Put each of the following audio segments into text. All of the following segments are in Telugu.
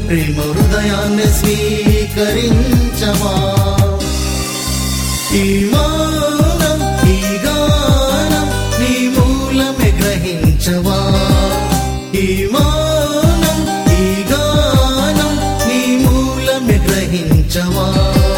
ప్రేమ హృదయాన్ని స్వీకరించవా ఈ మౌనం ఈ గానం నీ మూలమే గ్రహించవా ఈ మౌనం ఈ గానం నీ మూలమే గ్రహించవా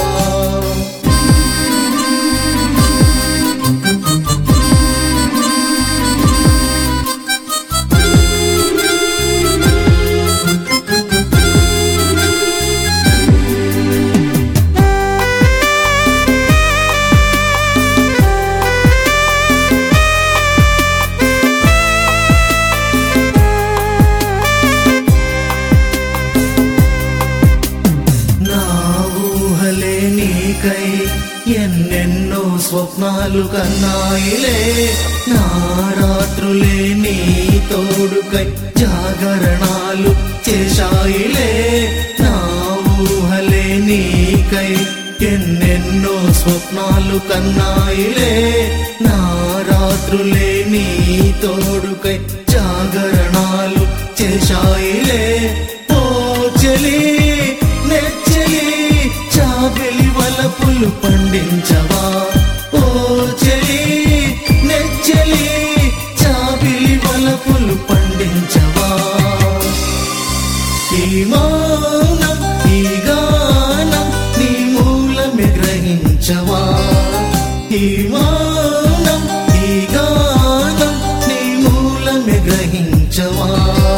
నా ఊహలే నీకై ఎన్నెన్నో స్వప్నాలు కన్నాయిలే నా రాత్రులే నీ తోడుకై జాగరణాలు చేశాయిలే నా ఊహలే నీకై ఎన్నెన్నో స్వప్నాలు కన్నాయిలే నా రాత్రులే నీ తోడుకై జాగరణాలు చేశాయిలే ఓ చెలి నెచ్చలి చాబెలి వలపులు పండించవా ఓ చెలి నెచ్చలి చాబెలి వలపులు పండించవా ఈ మౌనం ఈ గానం నీ మూలమే గ్రహించవా ఈ మౌనం ఈ గానం నీ మూలమే గ్రహించవా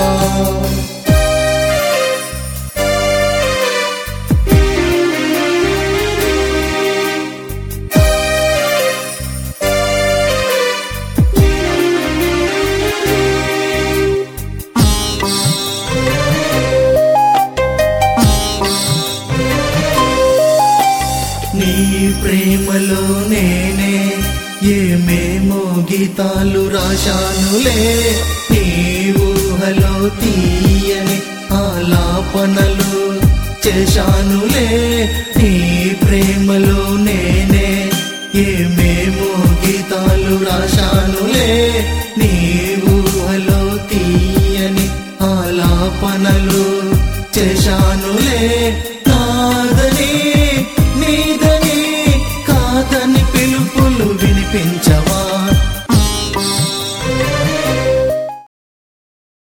నీ ప్రేమలో నేనే ఏమేమో గీతాలు రాశానులే నీ ఊహలో తీయని ఆలాపనలు చేశానులే నీ ప్రేమలో నేనే ఏమేమో గీతాలు రాశానులే నీ ఊహలో తీయని ఆలాపనలు చేశానులే నాదని నీదని కాదని పిలుపులు వినిపించ